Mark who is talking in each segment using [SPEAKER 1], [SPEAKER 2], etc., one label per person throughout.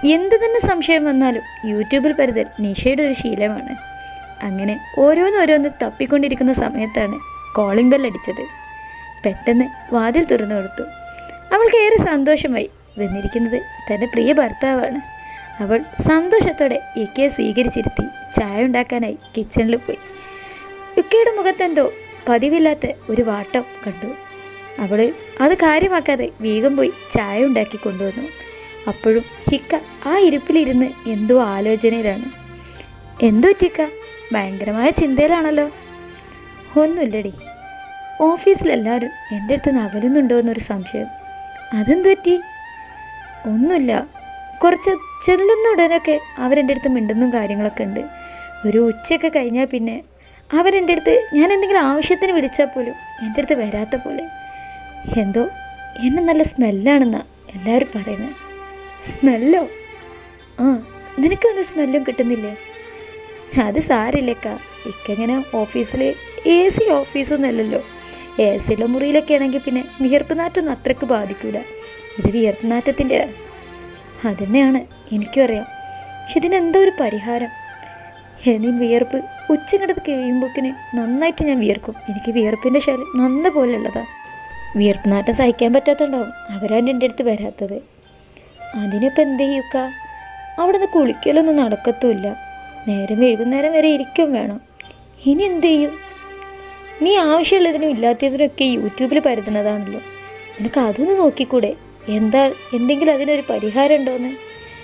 [SPEAKER 1] എന്ത് തന്നെ സംശയം വന്നാലും യൂട്യൂബിൽ പരുതൽ നിഷയുടെ ഒരു ശീലമാണ് അങ്ങനെ ഓരോന്നോരോന്ന് തപ്പിക്കൊണ്ടിരിക്കുന്ന സമയത്താണ് കോളിംഗ് ബെൽ അടിച്ചത് പെട്ടെന്ന് വാതിൽ തുറന്നു കൊടുത്തു അവൾക്ക് ഏറെ സന്തോഷമായി വന്നിരിക്കുന്നത് തൻ്റെ പ്രിയ ഭർത്താവാണ് അവൾ സന്തോഷത്തോടെ ഇക്കയെ സ്വീകരിച്ചിരുത്തി ചായ ഉണ്ടാക്കാനായി കിച്ചണിൽ പോയി ഇക്കയുടെ മുഖത്തെന്തോ പതിവില്ലാത്ത ഒരു വാട്ടം കണ്ടു അവൾ അത് കാര്യമാക്കാതെ വേഗം പോയി ചായ ഉണ്ടാക്കി കൊണ്ടുവന്നു അപ്പോഴും ഹിക്ക ആ ഇരിപ്പിലിരുന്ന് എന്തോ ആലോചനയിലാണ് എന്തോ ടിക്ക ഭയങ്കരമായ ചിന്തയിലാണല്ലോ ഒന്നുമില്ലടി ഓഫീസിലെല്ലാവരും എൻ്റെ അടുത്ത് നിന്ന് അകലുന്നുണ്ടോ എന്നൊരു സംശയം അതെന്തു പറ്റി ഒന്നുമില്ല കുറച്ച് ചെല്ലുന്ന ഉടനൊക്കെ അവരെൻ്റെ അടുത്ത് മിണ്ടുന്നും കാര്യങ്ങളൊക്കെ ഉണ്ട് ഒരു ഉച്ചയൊക്കെ കഴിഞ്ഞാൽ പിന്നെ അവരെൻ്റെ അടുത്ത് ഞാൻ എന്തെങ്കിലും ആവശ്യത്തിന് വിളിച്ചാൽ പോലും എൻ്റെ അടുത്ത് വരാത്ത പോലെ എന്തോ എന്നെ നല്ല സ്മെല്ലാണെന്നാ എല്ലാവരും പറയുന്നത് സ്മെല്ലോ ആ നിനക്കൊന്നും സ്മെല്ലും കിട്ടുന്നില്ലേ അത് സാരില്ലേക്ക ഇക്കങ്ങനെ ഓഫീസിൽ എ സി ഓഫീസൊന്നും അല്ലല്ലോ എ സിയിലെ മുറിയിലൊക്കെ ആണെങ്കിൽ പിന്നെ വിയർപ്പ് നാറ്റൊന്നും അത്രയ്ക്ക് ബാധിക്കൂല ഇത് വിയർപ്പ് നാറ്റത്തിൻ്റെ അതന്നെയാണ് എനിക്കും അറിയാം പക്ഷെ ഇതിനെന്തോ ഒരു പരിഹാരം ഇനി വിയർപ്പ് ഉച്ചങ്ങടത്ത് കഴിയുമ്പോക്കിന് നന്നായിട്ട് ഞാൻ വിയർക്കും എനിക്ക് വിയർപ്പിൻ്റെ ശല്യം നന്ന പോലെ ഉള്ളതാ വിയർപ്പ് നാറ്റം സഹിക്കാൻ പറ്റാത്തണ്ടാവും അവരാണ് എൻ്റെ അടുത്ത് വരാത്തത് അതിനിപ്പോൾ എന്ത് ചെയ്യുക അവിടെ നിന്ന് കുളിക്കലൊന്നും നടക്കത്തുമില്ല നേരം വൈകുന്നേരം വരെ ഇരിക്കും വേണം ഇനി എന്ത് ചെയ്യും നീ ആവശ്യമുള്ളതിനും ഇല്ലാത്തതിനൊക്കെ യൂട്യൂബിൽ പരതുന്നതാണല്ലോ നിനക്ക് അതൊന്ന് നോക്കിക്കൂടെ എന്താ എന്തെങ്കിലും അതിനൊരു പരിഹാരം ഉണ്ടോയെന്ന്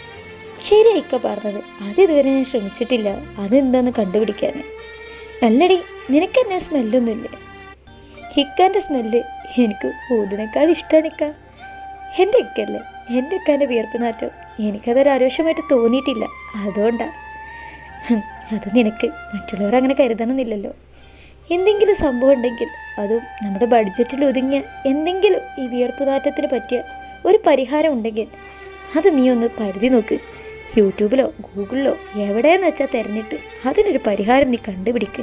[SPEAKER 1] ശരി ഇക്ക പറഞ്ഞത് അത് ഇതുവരെ ഞാൻ ശ്രമിച്ചിട്ടില്ല അതെന്താന്ന് കണ്ടുപിടിക്കാൻ അല്ലടി നിനക്ക് എന്നെ സ്മെല്ലൊന്നുമില്ലേ ഹിക്കാൻ്റെ സ്മെല്ല് എനിക്ക് ഊതിനേക്കാൾ ഇഷ്ടമാണ് ഇക്ക എൻ്റെ ഇക്കല്ലേ എൻ്റെ ഇക്കാൻ്റെ വിയർപ്പ് നാറ്റം എനിക്കതൊരു അരോഷമായിട്ട് തോന്നിയിട്ടില്ല അതുകൊണ്ടാണ് ഹും, അത് നിനക്ക് മറ്റുള്ളവർ അങ്ങനെ കരുതണമെന്നില്ലല്ലോ എന്തെങ്കിലും സംഭവം ഉണ്ടെങ്കിൽ അതും നമ്മുടെ ബഡ്ജറ്റിൽ ഒതുങ്ങിയ എന്തെങ്കിലും ഈ വിയർപ്പ് നാറ്റത്തിന് പറ്റിയ ഒരു പരിഹാരം ഉണ്ടെങ്കിൽ അത് നീ ഒന്ന് പരിധി നോക്ക് യൂട്യൂബിലോ ഗൂഗിളിലോ എവിടെയെന്ന് വെച്ചാൽ തിരഞ്ഞിട്ട് അതിനൊരു പരിഹാരം നീ കണ്ടുപിടിക്ക്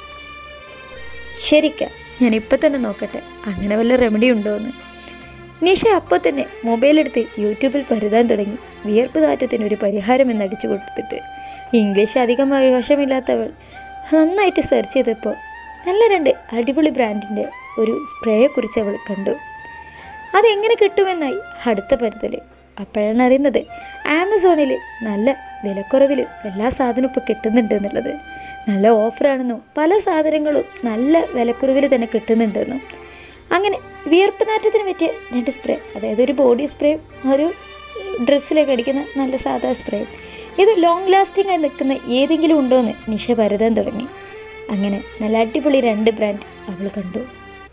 [SPEAKER 1] ശരിക്ക ഞാൻ ഇപ്പം തന്നെ നോക്കട്ടെ അങ്ങനെ വല്ല റെമഡി ഉണ്ടോ എന്ന് നിഷ അപ്പോൾ തന്നെ മൊബൈലെടുത്ത് യൂട്യൂബിൽ പരുതാൻ തുടങ്ങി വിയർപ്പ് നാറ്റത്തിന് ഒരു പരിഹാരം എന്നടിച്ചു കൊടുത്തിട്ട് ഇംഗ്ലീഷ് അധികം വശമില്ലാത്തവൾ നന്നായിട്ട് സെർച്ച് ചെയ്തപ്പോൾ നല്ല രണ്ട് അടിപൊളി ബ്രാൻഡിൻ്റെ ഒരു സ്പ്രേയെക്കുറിച്ച് അവൾ കണ്ടു അതെങ്ങനെ കിട്ടുമെന്നായി അടുത്ത പരുതൽ അപ്പോഴാണ് അറിയുന്നത് ആമസോണിൽ നല്ല വിലക്കുറവിൽ എല്ലാ സാധനവും ഇപ്പോൾ കിട്ടുന്നുണ്ട് എന്നുള്ളത് നല്ല ഓഫറാണെന്നും പല സാധനങ്ങളും നല്ല വിലക്കുറവിൽ തന്നെ കിട്ടുന്നുണ്ടെന്നും അങ്ങനെ വിയർപ്പ് നാറ്റത്തിന് പറ്റിയ രണ്ട് സ്പ്രേ അതായത് ഒരു ബോഡി സ്പ്രേ ഒരു ഡ്രസ്സിലേക്ക് അടിക്കുന്ന നല്ല സാധാ സ്പ്രേ ഇത് ലോങ് ലാസ്റ്റിംഗ് ആയി നിൽക്കുന്ന ഏതെങ്കിലും ഉണ്ടോ എന്ന് നിഷ പരതാൻ തുടങ്ങി അങ്ങനെ നല്ല അടിപൊളി രണ്ട് ബ്രാൻഡ് അവൾ കണ്ടു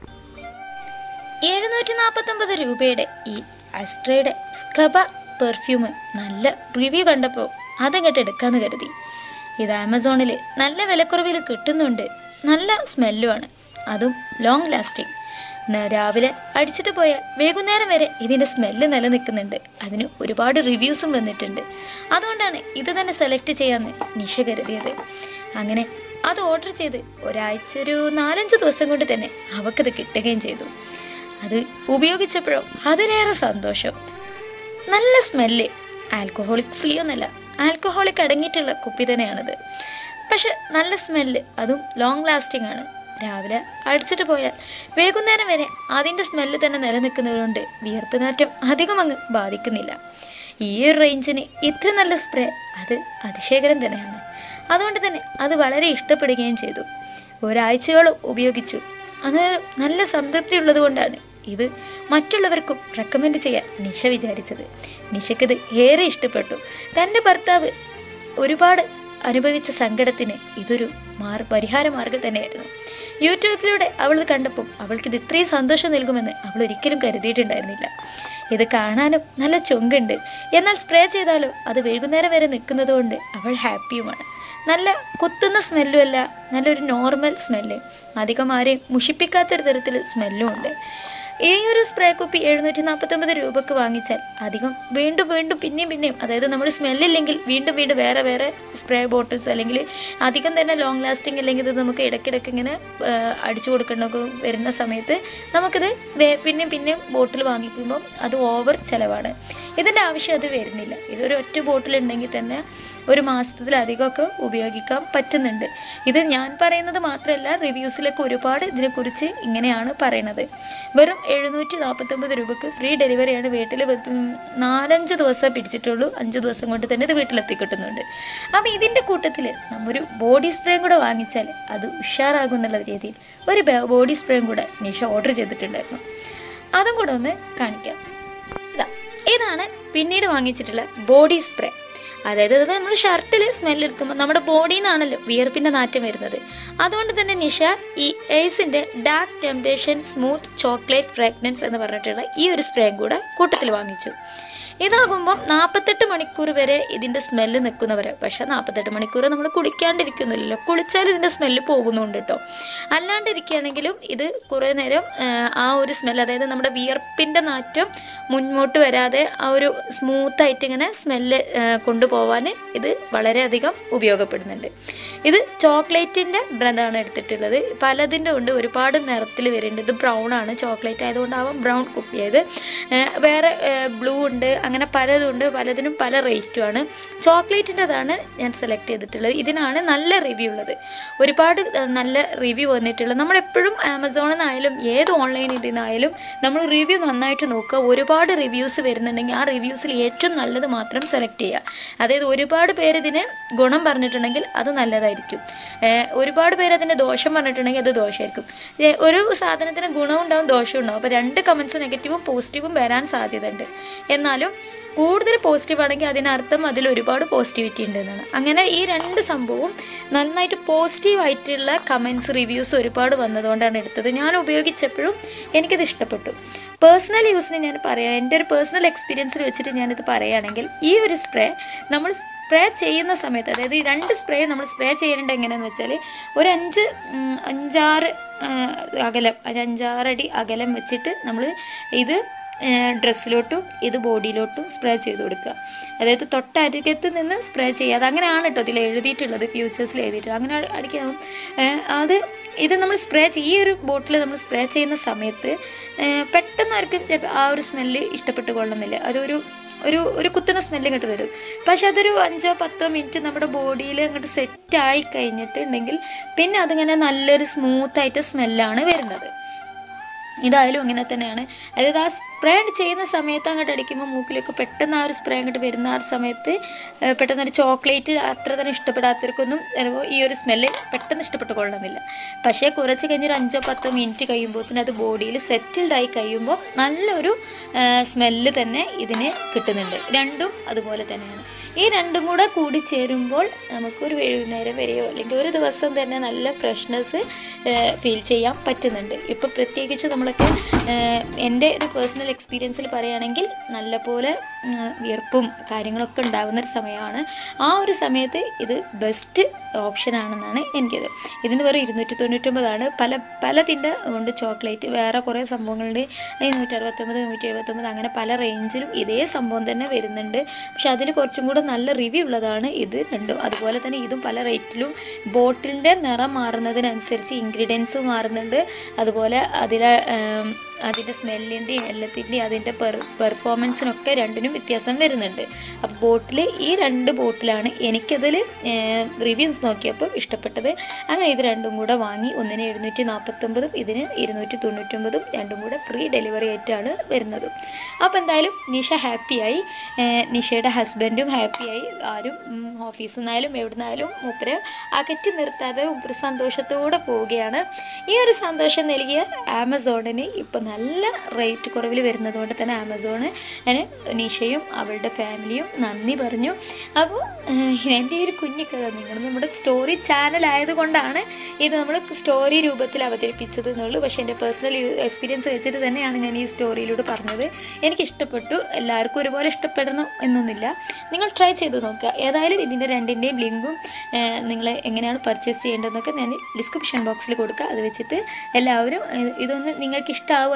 [SPEAKER 2] എഴുന്നൂറ്റി നാൽപ്പത്തൊമ്പത് രൂപയുടെ ഈ അസ്ട്രയുടെ സ്കബ പെർഫ്യൂം നല്ല റിവ്യൂ കണ്ടപ്പോൾ അതങ്ങോട്ട് എടുക്കാന്ന് കരുതി ഇത് ആമസോണിൽ നല്ല വിലക്കുറവിൽ കിട്ടുന്നുണ്ട് നല്ല സ്മെല്ലുമാണ് അതും ലോങ് ലാസ്റ്റിംഗ് രാവിലെ അടിച്ചിട്ട് പോയാൽ വൈകുന്നേരം വരെ ഇതിന്റെ സ്മെല്ല് നിലനിൽക്കുന്നുണ്ട് അതിന് ഒരുപാട് റിവ്യൂസും വന്നിട്ടുണ്ട് അതുകൊണ്ടാണ് ഇത് തന്നെ സെലക്ട് ചെയ്യാന്ന് നിഷ കരുതിയത് അങ്ങനെ അത് ഓർഡർ ചെയ്ത് ഒരാഴ്ച ഒരു നാലഞ്ച് ദിവസം കൊണ്ട് തന്നെ അവക്കത് കിട്ടുകയും ചെയ്തു അത് ഉപയോഗിച്ചപ്പോഴോ അതിലേറെ സന്തോഷം നല്ല സ്മെല്ല് ആൽക്കഹോളിക് ഫ്രീ ഒന്നല്ല ആൽക്കഹോളിക് അടങ്ങിയിട്ടുള്ള കുപ്പി തന്നെയാണത് പക്ഷെ നല്ല സ്മെല്ല് അതും ലോങ് ലാസ്റ്റിംഗ് ആണ് രാവിലെ അടിച്ചിട്ട് പോയാൽ വൈകുന്നേരം വരെ അതിൻ്റെ സ്മെല്ല് തന്നെ നിലനിൽക്കുന്നതുകൊണ്ട് വിയർപ്പ് നാറ്റം അധികം അങ്ങ് ബാധിക്കുന്നില്ല ഈ ഒരു റേഞ്ചിന് ഇത്ര നല്ല സ്പ്രേ അത് അതിശയകരം തന്നെയാണ് അതുകൊണ്ട് തന്നെ അത് വളരെ ഇഷ്ടപ്പെടുകയും ചെയ്തു ഒരാഴ്ചയോളം ഉപയോഗിച്ചു അത് നല്ല സംതൃപ്തി ഉള്ളത് കൊണ്ടാണ് ഇത് മറ്റുള്ളവർക്കും റെക്കമെൻഡ് ചെയ്യാൻ നിഷ വിചാരിച്ചത് നിഷയ്ക്കത് ഏറെ ഇഷ്ടപ്പെട്ടു തൻ്റെ ഭർത്താവ് ഒരുപാട് അനുഭവിച്ച സങ്കടത്തിന് ഇതൊരു മാർ പരിഹാര മാർഗം തന്നെയായിരുന്നു യൂട്യൂബിലൂടെ അവൾ ഇത് കണ്ടപ്പോൾ അവൾക്ക് ഇത് ഇത്രയും സന്തോഷം നൽകുമെന്ന് അവൾ ഒരിക്കലും കരുതിയിട്ടുണ്ടായിരുന്നില്ല ഇത് കാണാനും നല്ല ചൊങ്കുണ്ട് എന്നാൽ സ്പ്രേ ചെയ്താലോ അത് വൈകുന്നേരം വരെ നിൽക്കുന്നത് കൊണ്ട് അവൾ ഹാപ്പിയുമാണ് നല്ല കുത്തുന്ന സ്മെല്ലും അല്ല നല്ലൊരു നോർമൽ സ്മെല്ല് അധികം ആരെയും മുഷിപ്പിക്കാത്തൊരു തരത്തിൽ സ്മെല്ലും ഉണ്ട് ഈ ഒരു സ്പ്രേ കുപ്പി എഴുന്നൂറ്റി നാൽപ്പത്തൊമ്പത് രൂപക്ക് വാങ്ങിച്ചാൽ അധികം വീണ്ടും വീണ്ടും പിന്നെയും പിന്നെയും അതായത് നമ്മൾ സ്മെല്ലില്ലെങ്കിൽ വീണ്ടും വീണ്ടും വേറെ വേറെ സ്പ്രേ ബോട്ടിൽസ് അല്ലെങ്കിൽ അധികം തന്നെ ലോങ് ലാസ്റ്റിംഗ് അല്ലെങ്കിൽ ഇത് നമുക്ക് ഇടയ്ക്കിടയ്ക്ക് ഇങ്ങനെ ആ, അടിച്ചു കൊടുക്കണമൊക്കെ വരുന്ന സമയത്ത് നമുക്കിത് വേ- പിന്നെയും പിന്നെയും ബോട്ടിൽ വാങ്ങിക്കുമ്പോൾ അത് ഓവർ ചിലവാണ് ഇതിൻ്റെ ആവശ്യം അത് വരുന്നില്ല ഇതൊരു ഒറ്റ ബോട്ടിൽ ഉണ്ടെങ്കിൽ തന്നെ ഒരു മാസത്തിലധികമൊക്കെ ഉപയോഗിക്കാൻ പറ്റുന്നുണ്ട് ഇത് ഞാൻ പറയുന്നത് മാത്രമല്ല റിവ്യൂസിലൊക്കെ ഒരുപാട് ഇതിനെക്കുറിച്ച് ഇങ്ങനെയാണ് പറയുന്നത് വെറും എഴുന്നൂറ്റി നാൽപ്പത്തൊമ്പത് രൂപക്ക് ഫ്രീ ഡെലിവറിയാണ് വീട്ടിൽ നാലഞ്ച് ദിവസം പിടിച്ചിട്ടുള്ളൂ അഞ്ച് ദിവസം കൊണ്ട് തന്നെ ഇത് വീട്ടിലെത്തി കിട്ടുന്നുണ്ട് അപ്പം ഇതിൻ്റെ കൂട്ടത്തിൽ നമ്മൊരു ബോഡി സ്പ്രേയും കൂടെ വാങ്ങിച്ചാൽ അത് ഉഷാറാകും എന്നുള്ള രീതിയിൽ ഒരു ബോഡി സ്പ്രേയും കൂടെ നിഷ ഓർഡർ ചെയ്തിട്ടുണ്ടായിരുന്നു അതും കൂടെ ഒന്ന് കാണിക്കാം ഇതാ ഇതാണ് പിന്നീട് വാങ്ങിച്ചിട്ടുള്ള ബോഡി സ്പ്രേ അതായത് ഇത് നമ്മൾ ഷർട്ടിൽ സ്മെൽ എടുക്കുമ്പോൾ നമ്മുടെ ബോഡിയിൽ നിന്നാണല്ലോ വിയർപ്പിന്റെ നാറ്റം വരുന്നത് അതുകൊണ്ട് തന്നെ നിഷ ഈ എയ്സിന്റെ dark temptation smooth chocolate fragrance എന്ന് പറഞ്ഞിട്ടുള്ള ഈ ഒരു സ്പ്രേയും കൂടെ കൂട്ടത്തിൽ വാങ്ങിച്ചു ഇതാകുമ്പം നാൽപ്പത്തെട്ട് മണിക്കൂർ വരെ ഇതിന്റെ സ്മെല്ല് നിൽക്കുന്നവരെ പക്ഷെ നാൽപ്പത്തെട്ട് മണിക്കൂർ നമ്മൾ കുളിക്കാണ്ടിരിക്കുന്നില്ലല്ലോ കുളിച്ചാൽ ഇതിന്റെ സ്മെല്ല് പോകുന്നുണ്ട് കേട്ടോ അല്ലാണ്ടിരിക്കുകയാണെങ്കിലും ഇത് കുറേ നേരം ആ, ആ ഒരു സ്മെല്ല് അതായത് നമ്മുടെ വിയർപ്പിന്റെ നാറ്റം മുന്നോട്ട് വരാതെ ആ ഒരു സ്മൂത്ത് ആയിട്ട് ഇങ്ങനെ സ്മെല്ല് കൊണ്ടുപോകാൻ ഇത് വളരെയധികം ഉപയോഗപ്പെടുന്നുണ്ട് ഇത് ചോക്ലേറ്റിന്റെ ബ്രന്താണ് എടുത്തിട്ടുള്ളത് പലതിൻ്റെ ഉണ്ട് ഒരുപാട് നിറത്തിൽ വരുന്നുണ്ട് ഇത് ബ്രൗൺ ആണ് ചോക്ലേറ്റ് ആയതുകൊണ്ടാവാം ബ്രൗൺ കുപ്പിയത് വേറെ ബ്ലൂ ഉണ്ട് അങ്ങനെ പലതും ഉണ്ട് പലതിനും പല റേറ്റും ആണ് ചോക്ലേറ്റിൻ്റെതാണ് ഞാൻ സെലക്ട് ചെയ്തിട്ടുള്ളത് ഇതിനാണ് നല്ല റിവ്യൂ ഉള്ളത് ഒരുപാട് ആ, നല്ല റിവ്യൂ വന്നിട്ടുള്ളത് നമ്മളെപ്പോഴും ആമസോണിൽ നിന്നായാലും ഏത് ഓൺലൈൻ ഇതിൽ നിന്നായാലും നമ്മൾ റിവ്യൂ നന്നായിട്ട് നോക്കുക ഒരുപാട് റിവ്യൂസ് വരുന്നുണ്ടെങ്കിൽ ആ റിവ്യൂസിൽ ഏറ്റവും നല്ലത് മാത്രം സെലക്ട് ചെയ്യുക അതായത് ഒരുപാട് പേര് ഇതിന് ഗുണം പറഞ്ഞിട്ടുണ്ടെങ്കിൽ അത് നല്ലതായിരിക്കും ഏഹ് ഒരുപാട് പേര് അതിന് ദോഷം പറഞ്ഞിട്ടുണ്ടെങ്കിൽ അത് ദോഷമായിരിക്കും ഏഹ് ഒരു സാധനത്തിന് ഗുണവും ഉണ്ടാവും ദോഷവും ഉണ്ടാവും അപ്പോൾ രണ്ട് കമൻസ് നെഗറ്റീവും പോസിറ്റീവും വരാൻ സാധ്യതയുണ്ട് എന്നാലും കൂടുതൽ പോസിറ്റീവ് ആണെങ്കിൽ അതിനർത്ഥം അതിൽ ഒരുപാട് പോസിറ്റിവിറ്റി ഉണ്ട് എന്നാണ് അങ്ങനെ ഈ രണ്ട് സംഭവവും നന്നായിട്ട് പോസിറ്റീവ് ആയിട്ടുള്ള കമൻസ് റിവ്യൂസ് ഒരുപാട് വന്നതുകൊണ്ടാണ് എടുത്തത് ഞാൻ ഉപയോഗിച്ചപ്പോഴും എനിക്കത് ഇഷ്ടപ്പെട്ടു പേഴ്സണൽ യൂസിന് ഞാൻ പറയാം എൻ്റെ ഒരു പേഴ്സണൽ എക്സ്പീരിയൻസിൽ വെച്ചിട്ട് ഞാനിത് പറയുകയാണെങ്കിൽ ഈ ഒരു സ്പ്രേ നമ്മൾ സ്പ്രേ ചെയ്യുന്ന സമയത്ത് അതായത് ഈ രണ്ട് സ്പ്രേ നമ്മൾ സ്പ്രേ ചെയ്യേണ്ടത് എങ്ങനെയാണെന്ന് വെച്ചാൽ ഒരു അഞ്ച് ഉം, അഞ്ചാറ് ആ, അകലം ഒരു അഞ്ചാറടി അകലം വെച്ചിട്ട് നമ്മൾ ഇത് ഡ്രസ്സിലോട്ടും ഇത് ബോഡിയിലോട്ടും സ്പ്രേ ചെയ്ത് കൊടുക്കുക അതായത് തൊട്ടരികത്ത് നിന്ന് സ്പ്രേ ചെയ്യാതെ അങ്ങനെയാണ് കേട്ടോ ഇതിൽ എഴുതിയിട്ടുള്ളത് ഫ്യൂച്ചേഴ്സിൽ എഴുതിയിട്ടുള്ളത് അങ്ങനെ അടിക്കാൻ അത് ഇത് നമ്മൾ സ്പ്രേ ഈ ഒരു ബോട്ടിൽ നമ്മൾ സ്പ്രേ ചെയ്യുന്ന സമയത്ത് ഏഹ് പെട്ടെന്ന് ആർക്കും ചിലപ്പോൾ ആ ഒരു സ്മെല്ല് ഇഷ്ടപ്പെട്ട് കൊള്ളുന്നില്ല അതൊരു ഒരു ഒരു കുത്തുന്ന സ്മെല്ല് ഇങ്ങോട്ട് വരും പക്ഷെ അതൊരു അഞ്ചോ പത്തോ മിനിറ്റ് നമ്മുടെ ബോഡിയിൽ അങ്ങോട്ട് സെറ്റ് ആയി കഴിഞ്ഞിട്ടുണ്ടെങ്കിൽ പിന്നെ അതിങ്ങനെ നല്ലൊരു സ്മൂത്ത് ആയിട്ട് സ്മെല്ലാണ് വരുന്നത് ഇതായാലും അങ്ങനെ തന്നെയാണ് അതായത് ആ സ്പ്രേ ചെയ്യുന്ന സമയത്ത് അങ്ങോട്ട് അടിക്കുമ്പോൾ മൂക്കിലേക്ക് പെട്ടെന്ന് ആ ഒരു സ്പ്രേ അങ്ങോട്ട് വരുന്ന ആ ഒരു സമയത്ത് ഏഹ് പെട്ടെന്ന് ഒരു ചോക്ലേറ്റ് അത്ര തന്നെ ഇഷ്ടപ്പെടാത്തവർക്കൊന്നും ചിലപ്പോൾ ഈ ഒരു സ്മെല്ല് പെട്ടെന്ന് ഇഷ്ടപ്പെട്ട് കൊള്ളുന്നില്ല പക്ഷേ കുറച്ച് കഴിഞ്ഞൊരു അഞ്ചോ പത്തോ മിനിറ്റ് കഴിയുമ്പോഴത്തേന് അത് ബോഡിയിൽ സെറ്റിൽഡ് ആയി കഴിയുമ്പോൾ നല്ലൊരു സ്മെല്ല് തന്നെ ഇതിന് കിട്ടുന്നുണ്ട് രണ്ടും അതുപോലെ തന്നെയാണ് ഈ രണ്ടും കൂടെ കൂടി ചേരുമ്പോൾ നമുക്കൊരു വൈകുന്നേരം വരെയോ അല്ലെങ്കിൽ ഒരു ദിവസം തന്നെ നല്ല ഫ്രഷ്നെസ് ഫീൽ ചെയ്യാൻ പറ്റുന്നുണ്ട് ഇപ്പോൾ പ്രത്യേകിച്ച് നമ്മളൊക്കെ ഏഹ്, എൻ്റെ ഒരു പേഴ്സണൽ എക്സ്പീരിയൻസിൽ പറയുകയാണെങ്കിൽ നല്ലപോലെ ഉം, വിയർപ്പും കാര്യങ്ങളൊക്കെ ഉണ്ടാകുന്ന ഒരു സമയമാണ് ആ ഒരു സമയത്ത് ഇത് ബെസ്റ്റ് ഓപ്ഷനാണെന്നാണ് എനിക്കത് ഇതിന് വെറും ഇരുന്നൂറ്റി തൊണ്ണൂറ്റൊമ്പതാണ് പല പലതിൻ്റെ ഉണ്ട് ചോക്ലേറ്റ് വേറെ കുറേ സംഭവങ്ങളുണ്ട് ഈ നൂറ്റി അറുപത്തൊമ്പത് നൂറ്റി എഴുപത്തൊമ്പത് അങ്ങനെ പല റേഞ്ചിലും ഇതേ സംഭവം തന്നെ വരുന്നുണ്ട് പക്ഷെ അതിൽ കുറച്ചും കൂടെ നല്ല റിവ്യൂ ഉള്ളതാണ് ഇത് രണ്ടും അതുപോലെ തന്നെ ഇതും പല റേറ്റിലും ബോട്ടിലിൻ്റെ നിറം മാറുന്നതിനനുസരിച്ച് ഇൻഗ്രീഡിയൻസ് മാറുന്നുണ്ട് അതുപോലെ അതിലെ ഉം, അതിൻ്റെ സ്മെല്ലിൻ്റെയും എല്ലാത്തിൻ്റെയും അതിൻ്റെ പെർ പെർഫോമൻസിനൊക്കെ രണ്ടിനും വ്യത്യാസം വരുന്നുണ്ട് അപ്പോൾ ബോട്ടിൽ ഈ രണ്ട് ബോട്ടിലാണ് എനിക്കതിൽ റിവ്യൂസ് നോക്കിയപ്പോൾ ഇഷ്ടപ്പെട്ടത് അങ്ങനെ ഇത് രണ്ടും കൂടെ വാങ്ങി ഒന്നിന് എഴുന്നൂറ്റി നാൽപ്പത്തൊമ്പതും ഇതിന് ഇരുന്നൂറ്റി തൊണ്ണൂറ്റൊമ്പതും രണ്ടും കൂടെ ഫ്രീ ഡെലിവറി ആയിട്ടാണ് വരുന്നത് അപ്പോൾ എന്തായാലും നിഷ ഹാപ്പിയായി ഏഹ് നിഷയുടെ ഹസ്ബൻഡും ഹാപ്പിയായി ആരും ഉം, ഓഫീസിൽ നിന്നായാലും എവിടെ നിന്നായാലും മൂപ്പര് അകറ്റി നിർത്താതെ മൂപ്പര് സന്തോഷത്തോടെ പോവുകയാണ് ഈ ഒരു സന്തോഷം നൽകിയ ആമസോണിന് ഇപ്പം നല്ല റേറ്റ് കുറവിൽ വരുന്നത് കൊണ്ട് തന്നെ ആമസോണ് ഞാൻ നിഷയും അവളുടെ ഫാമിലിയും നന്ദി പറഞ്ഞു അപ്പോൾ എൻ്റെ ഈ ഒരു കുഞ്ഞിക്കഥ നിങ്ങൾ നമ്മുടെ സ്റ്റോറി ചാനൽ ആയതുകൊണ്ടാണ് ഇത് നമ്മൾ സ്റ്റോറി രൂപത്തിൽ അവതരിപ്പിച്ചത് എന്നുള്ളൂ പക്ഷേ എൻ്റെ പേഴ്സണൽ എക്സ്പീരിയൻസ് വെച്ചിട്ട് തന്നെയാണ് ഞാൻ ഈ സ്റ്റോറിയിലൂടെ പറഞ്ഞത് എനിക്ക് ഇഷ്ടപ്പെട്ടു എല്ലാവർക്കും ഒരുപോലെ ഇഷ്ടപ്പെടണം എന്നൊന്നുമില്ല നിങ്ങൾ ട്രൈ ചെയ്ത് നോക്കുക ഏതായാലും ഇതിൻ്റെ രണ്ടിൻ്റെയും ലിങ്കും നിങ്ങൾ എങ്ങനെയാണ് പർച്ചേസ് ചെയ്യേണ്ടതെന്നൊക്കെ ഞാൻ ഡിസ്ക്രിപ്ഷൻ ബോക്സിൽ കൊടുക്കുക അത് വെച്ചിട്ട് എല്ലാവരും ഏഹ്, ഇതൊന്ന് നിങ്ങൾക്ക് ഇഷ്ടമാവുക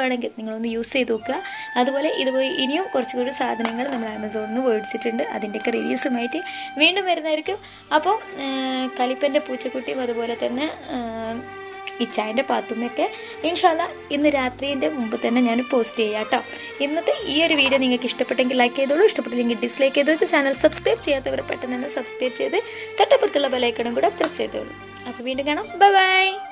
[SPEAKER 1] പോവുകയാണെങ്കിൽ നിങ്ങളൊന്ന് യൂസ് ചെയ്ത് നോക്കുക അതുപോലെ ഇതുപോലെ ഇനിയും കുറച്ചുകൂടി സാധനങ്ങൾ നമ്മൾ ആമസോണിൽ നിന്ന് മേടിച്ചിട്ടുണ്ട് അതിൻ്റെയൊക്കെ റിവ്യൂസുമായിട്ട് വീണ്ടും വരുന്നതായിരിക്കും അപ്പോൾ കലിപ്പൻ്റെ പൂച്ചക്കുട്ടിയും അതുപോലെ തന്നെ ആ, ഇച്ചായൻ്റെ പാത്തുമ്മയൊക്കെ ഇൻഷാല്ല ഇന്ന് രാത്രിൻ്റെ മുമ്പ് തന്നെ ഞാൻ പോസ്റ്റ് ചെയ്യാം കേട്ടോ ഇന്നത്തെ ഈ ഒരു വീഡിയോ നിങ്ങൾക്ക് ഇഷ്ടപ്പെട്ടെങ്കിൽ ലൈക്ക് ചെയ്തോളൂ ഇഷ്ടപ്പെട്ടില്ലെങ്കിൽ ഡിസ്ലൈക്ക് ചെയ്ത് വെച്ച് ചാനൽ സബ്സ്ക്രൈബ് ചെയ്യാത്തവർ പെട്ടെന്ന് തന്നെ സബ്സ്ക്രൈബ് ചെയ്ത് തൊട്ടപ്പുറത്തുള്ള ബെലൈക്കണും കൂടെ പ്രസ് ചെയ്തോളൂ അപ്പോൾ വീണ്ടും കാണാം ബൈ ബൈ